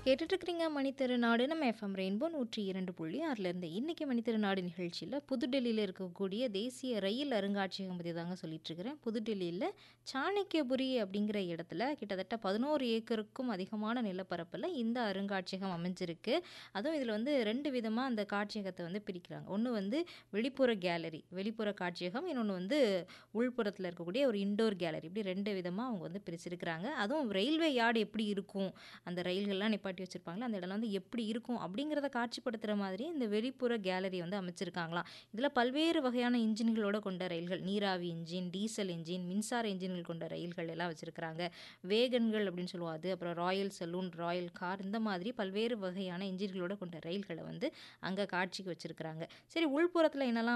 கேட்டுட்ருக்கிறீங்க மணித்திருநாடு நம்ம FM rainbow நூற்றி இரண்டு புள்ளி ஆறிலிருந்து இன்றைக்கி மணித்திருநாடு நிகழ்ச்சியில் புதுடெல்லியில் இருக்கக்கூடிய தேசிய ரயில் அருங்காட்சியகம் பற்றி தாங்க சொல்லிகிட்ருக்கிறேன் புதுடெல்லியில் சாணக்கியபுரி அப்படிங்கிற இடத்துல கிட்டத்தட்ட பதினோரு ஏக்கருக்கும் அதிகமான நிலப்பரப்பில் இந்த அருங்காட்சியகம் அமைஞ்சிருக்கு அதுவும் இதில் வந்து ரெண்டு விதமாக அந்த காட்சியகத்தை வந்து பிரிக்கிறாங்க ஒன்று வந்து வெளிப்புற கேலரி வெளிப்புற காட்சியகம் இன்னொன்று வந்து உள்புறத்தில் இருக்கக்கூடிய ஒரு இண்டோர் கேலரி இப்படி ரெண்டு விதமாக அவங்க வந்து பிரிச்சிருக்கிறாங்க அதுவும் ரயில்வே யார்டு எப்படி இருக்கும் அந்த ரயில்கள்லாம் நிப்பாட்டி வச்சுருப்பாங்களா அந்த இடம்லாம் வந்து எப்படி இருக்கும் அப்படிங்கிறத காட்சிப்படுத்துகிற மாதிரி இந்த வெளிப்புற கேலரி வந்து அமைச்சிருக்காங்களாம் இதில் பல்வேறு வகையான இன்ஜின்களோட கொண்ட ரயில்கள் நீராவி இன்ஜின் டீசல் இன்ஜின் மின்சார இன்ஜின்கள் கொண்ட ரயில்கள் எல்லாம் வச்சுருக்கிறாங்க வேகன்கள் அப்படின்னு சொல்லுவோம் அது அப்புறம் ராயல் சலூன் ராயல் கார் இந்த மாதிரி பல்வேறு வகையான இன்ஜின்களோட கொண்ட ரயில்களை வந்து அங்கே காட்சிக்கு வச்சுருக்கிறாங்க சரி உள்புறத்தில் என்னெல்லாம்